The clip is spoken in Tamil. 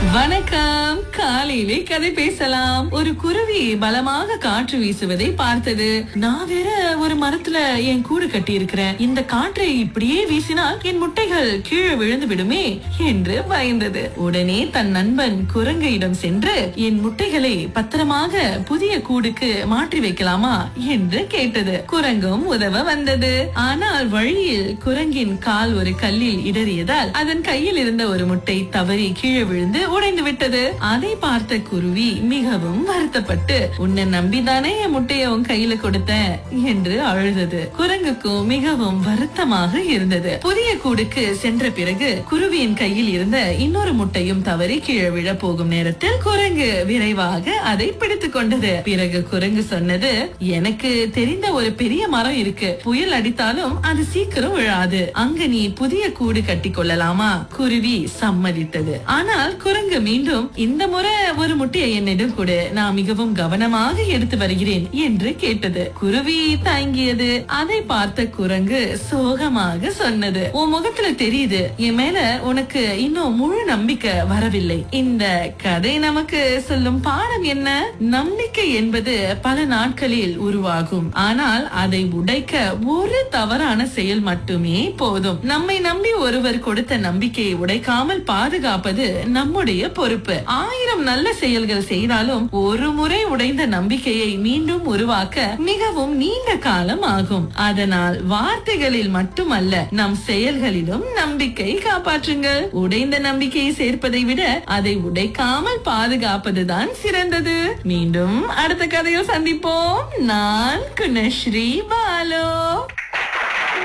வணக்கம் காலையிலே கதை பேசலாம் ஒரு குருவி பலமாக காற்று வீசுவதை பார்த்தது நான் வேற ஒரு மரத்துல என் கூடு கட்டி இருக்கிறேன் இந்த காற்றை இப்படியே வீசினால் என் முட்டைகள் கீழே விழுந்து விடுமே என்று பயந்தது உடனே தன் நண்பன் குரங்கையிடம் சென்று என் முட்டைகளை பத்திரமாக புதிய கூடுக்கு மாற்றி வைக்கலாமா என்று கேட்டது குரங்கும் உதவ வந்தது ஆனால் வழியில் குரங்கின் கால் ஒரு கல்லில் இடறியதால் அதன் கையில் இருந்த ஒரு முட்டை தவறி கீழே விழுந்து உடைந்து விட்டது அதை பார்த்த குருவி மிகவும் வருத்தப்பட்டு உன்னை நம்பிதானே என் முட்டைய உன் கையில கொடுத்தேன் என்று அழுதது குரங்குக்கும் மிகவும் வருத்தமாக இருந்தது புதிய கூடுக்கு சென்ற பிறகு குருவியின் கையில் இருந்த இன்னொரு முட்டையும் தவறி கீழே விழ போகும் நேரத்தில் குரங்கு விரைவாக அதை பிடித்துக் கொண்டது பிறகு குரங்கு சொன்னது எனக்கு தெரிந்த ஒரு பெரிய மரம் இருக்கு புயல் அடித்தாலும் அது சீக்கிரம் விழாது அங்க நீ புதிய கூடு கட்டி கொள்ளலாமா குருவி சம்மதித்தது ஆனால் குரங்கு மீண்டும் இந்த முறை ஒரு முட்டையை என்னிடம் கொடு நான் மிகவும் கவனமாக எடுத்து வருகிறேன் என்று கேட்டது குருவி தயங்கியது அதை பார்த்த குரங்கு சோகமாக சொன்னது உன் முகத்துல தெரியுது என் மேல உனக்கு இன்னும் முழு நம்பிக்கை வரவில்லை இந்த கதை நமக்கு சொல்லும் பாடம் என்ன நம்பிக்கை என்பது பல நாட்களில் உருவாகும் ஆனால் அதை உடைக்க ஒரு தவறான செயல் மட்டுமே போதும் நம்மை நம்பி ஒருவர் கொடுத்த நம்பிக்கையை உடைக்காமல் பாதுகாப்பது நம்முடைய பொறுப்பு ஆயிரம் நல்ல செயல்கள் செய்தாலும் ஒரு முறை உடைந்த நம்பிக்கையை மீண்டும் உருவாக்க மிகவும் நீண்ட காலம் ஆகும் அதனால் வார்த்தைகளில் மட்டுமல்ல நம் செயல்களிலும் நம்பிக்கை காப்பாற்றுங்கள் உடைந்த நம்பிக்கையை சேர்ப்பதை விட அதை உடைக்காமல் பாதுகாப்பதுதான் சிறந்தது மீண்டும் அடுத்த கதையில் சந்திப்போம் நான் குணஸ்ரீ பாலோ